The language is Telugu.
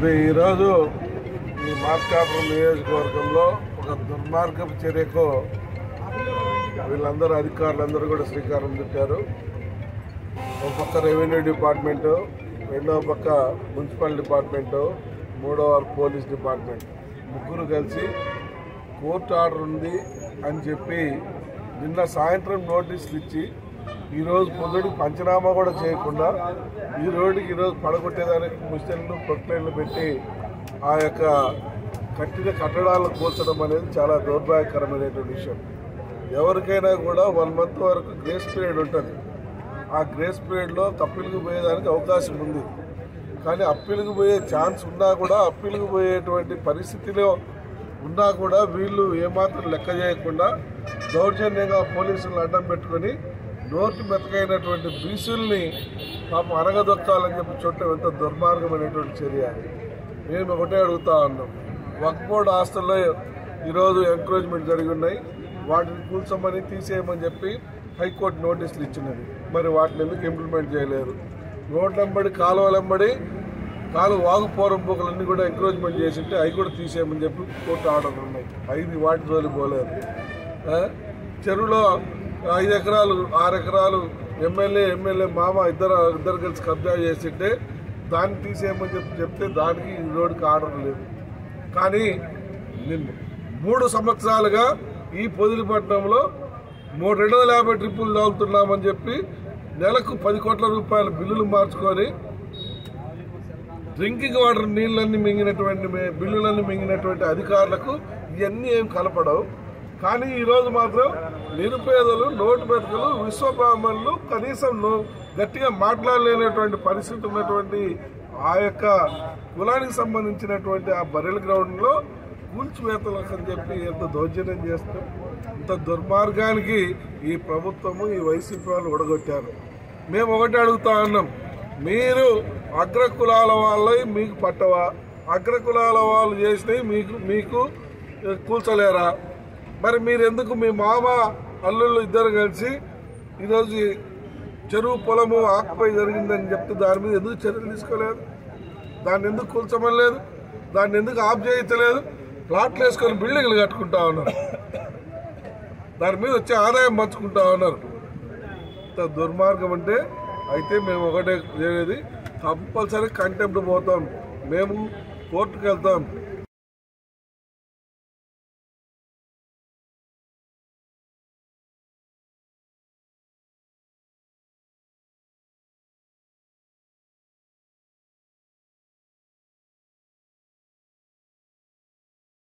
మరి ఈరోజు ఈ మార్కాపురం నియోజకవర్గంలో ఒక దుర్మార్గపు చర్యకు వీళ్ళందరూ అధికారులందరూ కూడా శ్రీకారం చుట్టారు ఒక పక్క రెవెన్యూ డిపార్ట్మెంటు రెండవ పక్క మున్సిపల్ డిపార్ట్మెంటు మూడవ పోలీస్ డిపార్ట్మెంట్ ముగ్గురు కలిసి కోర్టు ఆర్డర్ ఉంది అని చెప్పి నిన్న సాయంత్రం నోటీసులు ఇచ్చి ఈరోజు పొద్దుడికి పంచనామా కూడా చేయకుండా ఈ రోడ్డుకి ఈరోజు పడగొట్టేదానికి ముస్లింలు ప్రొక్లైన్లు పెట్టి ఆ యొక్క కట్టిన కట్టడాలను కూల్చడం అనేది చాలా దౌర్భాగ్యకరమైనటువంటి విషయం ఎవరికైనా కూడా వన్ మంత్ వరకు గ్రేస్ పీరియడ్ ఉంటుంది ఆ గ్రేస్ పీరియడ్లో అప్పీల్కి పోయేదానికి అవకాశం ఉంది కానీ అప్పీల్కి పోయే ఛాన్స్ ఉన్నా కూడా అప్పీల్కి పోయేటువంటి పరిస్థితిలో ఉన్నా కూడా వీళ్ళు ఏమాత్రం లెక్క చేయకుండా దౌర్జన్యంగా పోలీసులను అడ్డం పెట్టుకొని నోటు మెతకైనటువంటి బీసీల్ని పాపం అరగదొక్కాలని చెప్పి చూడటం ఎంత దుర్మార్గమైనటువంటి చర్య నేను ఒకటే అడుగుతా ఉన్నాం వక్ బోర్డు ఆస్తుల్లో ఈరోజు ఎంకరేజ్మెంట్ జరిగి ఉన్నాయి వాటిని కూల్చమని తీసేయమని చెప్పి హైకోర్టు నోటీసులు ఇచ్చినది మరి వాటిని ఎందుకు ఇంప్లిమెంట్ చేయలేరు రోడ్లంబడి కాలువలంబడి కాలు వాగు పోరం పోకలన్నీ కూడా ఎంకరేజ్మెంట్ చేసింటే అవి కూడా తీసేయమని చెప్పి కోర్టు ఆర్డర్లు ఉన్నాయి ఐదు వాటి జోలి పోలేదు ఆ? చెరువులో ఐదు ఎకరాలు ఆరు ఎకరాలు ఎమ్మెల్యే ఎమ్మెల్యే మామ ఇద్దరు ఇద్దరు కలిసి కబ్జా చేసింటే దాన్ని తీసేయమని చెప్పి చెప్తే దానికి ఈ రోడ్డుకి ఆర్డర్ లేదు కానీ నిన్న మూడు సంవత్సరాలుగా ఈ పొదిలిపట్నంలో మూడు రెండు వందల యాభై ట్రిప్పులు తోలుతున్నామని చెప్పి నెలకు పది కోట్ల రూపాయల బిల్లులు మార్చుకొని డ్రింకింగ్ వాటర్ నీళ్ళన్నీ మింగినటువంటి మే- బిల్లులన్నీ మింగినటువంటి అధికారులకు ఇవన్నీ ఏం కలపడవు కానీ ఈరోజు మాత్రం నిరుపేదలు నోటు మెతకలు విశ్వబ్రాహ్మణులు కనీసం నో- గట్టిగా మాట్లాడలేనటువంటి పరిస్థితి ఉన్నటువంటి ఆ యొక్క కులానికి సంబంధించినటువంటి ఆ బరెల్ గ్రౌండ్లో కూల్చివేతలకు అని చెప్పి ఎంత దౌర్జన్యం చేస్తాం ఇంత దుర్మార్గానికి ఈ ప్రభుత్వము ఈ వైసీపీ వాళ్ళు ఉడగొట్టారు మేము ఒకటి అడుగుతా ఉన్నాం మీరు అగ్ర కులాల వాళ్ళవి మీకు పట్టవా అగ్ర కులాల వాళ్ళు చేసినవి మీకు మీకు కూల్చలేరా మరి మీరు ఎందుకు మీ మామ అల్లుళ్ళు ఇద్దరు కలిసి ఈరోజు ఈ చెరువు పొలము ఆకుపై జరిగిందని చెప్తే దాని మీద ఎందుకు చర్యలు తీసుకోలేదు దాన్ని ఎందుకు కూల్చమనలేదు దాన్ని ఎందుకు ఆఫ్ చేయించలేదు ప్లాట్లు వేసుకొని బిల్డింగ్లు కట్టుకుంటా ఉన్నారు దాని మీద వచ్చే ఆదాయం పంచుకుంటా ఉన్నారు ఇంత దుర్మార్గం అంటే అయితే మేము ఒకటే చేసేది కంపల్సరీ కంటెంప్ట్ పోతాం మేము కోర్టుకు వెళ్తాం